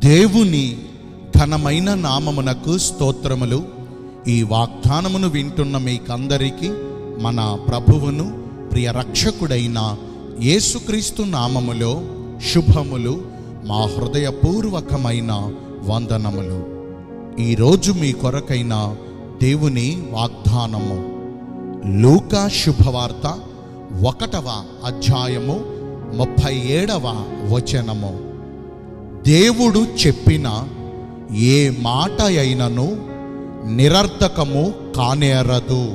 దేవుని ఘనమైన నామమునకు స్తోత్రములు ఈ వాగ్దానమును వింటున్న మీకందరికీ మన ప్రభువును ప్రియ రక్షకుడైన యేసుక్రీస్తు నామములో శుభములు మా హృదయపూర్వకమైన వందనములు ఈరోజు మీ కొరకైన దేవుని వాగ్దానము లూకా శుభవార్త ఒకటవ అధ్యాయము ముప్పై ఏడవ వచనము దేవుడు చెప్పిన ఏ మాట అయినను నిరర్ధకము కానేరదు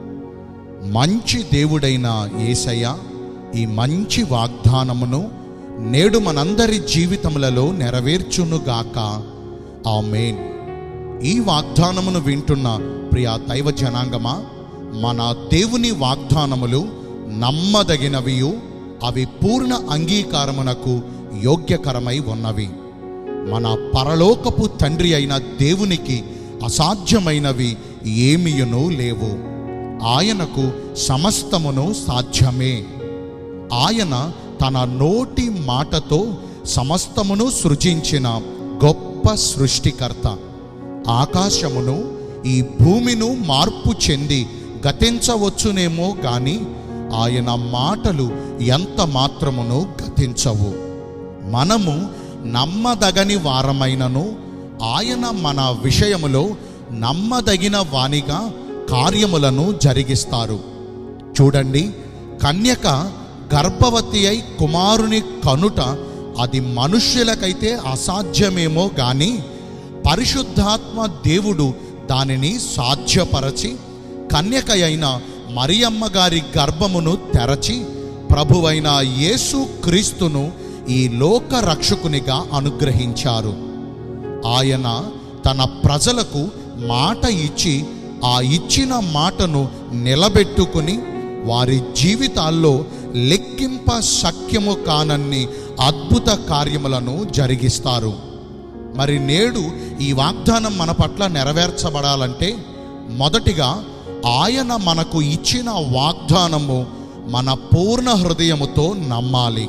మంచి దేవుడైన యేసయ్య ఈ మంచి వాగ్దానమును నేడు మనందరి జీవితములలో నెరవేర్చునుగాక ఆమేన్ ఈ వాగ్దానమును వింటున్న ప్రియ దైవ జనాంగమా మన దేవుని వాగ్దానములు నమ్మదగినవియు అవి పూర్ణ అంగీకారమునకు యోగ్యకరమై ఉన్నవి మన పరలోకపు తండ్రి అయిన దేవునికి అసాధ్యమైనవి ఏమియును లేవు ఆయనకు సమస్తమును సాధ్యమే ఆయన తన నోటి మాటతో సమస్తమును సృజించిన గొప్ప సృష్టికర్త ఆకాశమును ఈ భూమిను మార్పు చెంది గతించవచ్చునేమో గాని ఆయన మాటలు ఎంత మాత్రమును గతించవు మనము నమ్మదగని వారమైనను ఆయన మన విషయములో నమ్మదగిన వానిగా కార్యములను జరిగిస్తారు చూడండి కన్యక గర్భవతి అయి కుమారుని కనుట అది మనుష్యులకైతే అసాధ్యమేమో గాని పరిశుద్ధాత్మ దేవుడు దానిని సాధ్యపరచి కన్యక అయిన మరియమ్మ గారి గర్భమును తెరచి ప్రభువైన యేసు క్రీస్తును ఈ లోక రక్షకునిగా అనుగ్రహించారు ఆయన తన ప్రజలకు మాట ఇచ్చి ఆ ఇచ్చిన మాటను నిలబెట్టుకుని వారి జీవితాల్లో లెక్కింప శక్యము కానన్ని అద్భుత కార్యములను జరిగిస్తారు మరి నేడు ఈ వాగ్దానం మన పట్ల నెరవేర్చబడాలంటే మొదటిగా ఆయన మనకు ఇచ్చిన వాగ్దానము మన పూర్ణ హృదయముతో నమ్మాలి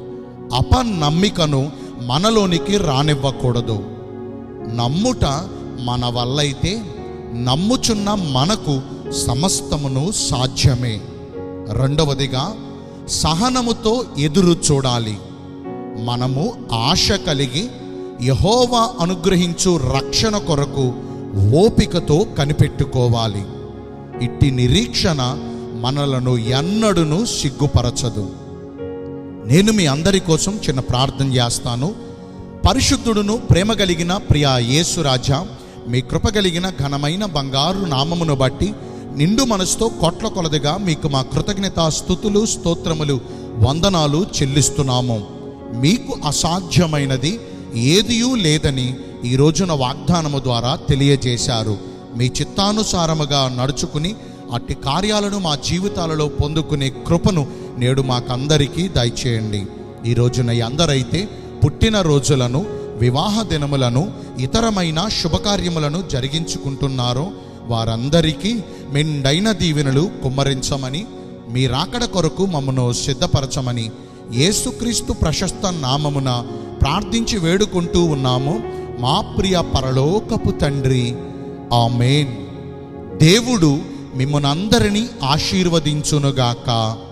అపనమ్మికను మనలోనికి రానివ్వకూడదు నమ్ముట మన వల్లైతే నమ్ముచున్న మనకు సమస్తమును సాధ్యమే రెండవదిగా సహనముతో ఎదురు చూడాలి మనము ఆశ కలిగి యహోవా అనుగ్రహించు రక్షణ కొరకు ఓపికతో కనిపెట్టుకోవాలి ఇట్టి నిరీక్షణ మనలను ఎన్నడును సిగ్గుపరచదు నేను మీ అందరి కోసం చిన్న ప్రార్థన చేస్తాను పరిశుద్ధుడును ప్రేమ కలిగిన ప్రియా యేసురాజా మీ కృప కలిగిన ఘనమైన బంగారు నామమును బట్టి నిండు మనసుతో కోట్ల కొలదిగా మీకు మా కృతజ్ఞత స్థుతులు స్తోత్రములు వందనాలు చెల్లిస్తున్నాము మీకు అసాధ్యమైనది ఏదియూ లేదని ఈ రోజున వాగ్దానము ద్వారా తెలియజేశారు మీ చిత్తానుసారముగా నడుచుకుని అట్టి కార్యాలను మా జీవితాలలో పొందుకునే కృపను నేడు మాకందరికీ దయచేయండి ఈ రోజున అందరైతే పుట్టిన రోజులను వివాహ దినములను ఇతరమైన శుభకార్యములను జరిగించుకుంటున్నారో వారందరికీ మెండైన దీవెనలు కుమ్మరించమని మీ రాకడ కొరకు మమ్మను సిద్ధపరచమని యేసుక్రీస్తు ప్రశస్త నామమున ప్రార్థించి వేడుకుంటూ ఉన్నాము మా ప్రియ పరలోకపు తండ్రి ఆమెన్ దేవుడు మిమ్మల్ని అందరినీ ఆశీర్వదించునుగాక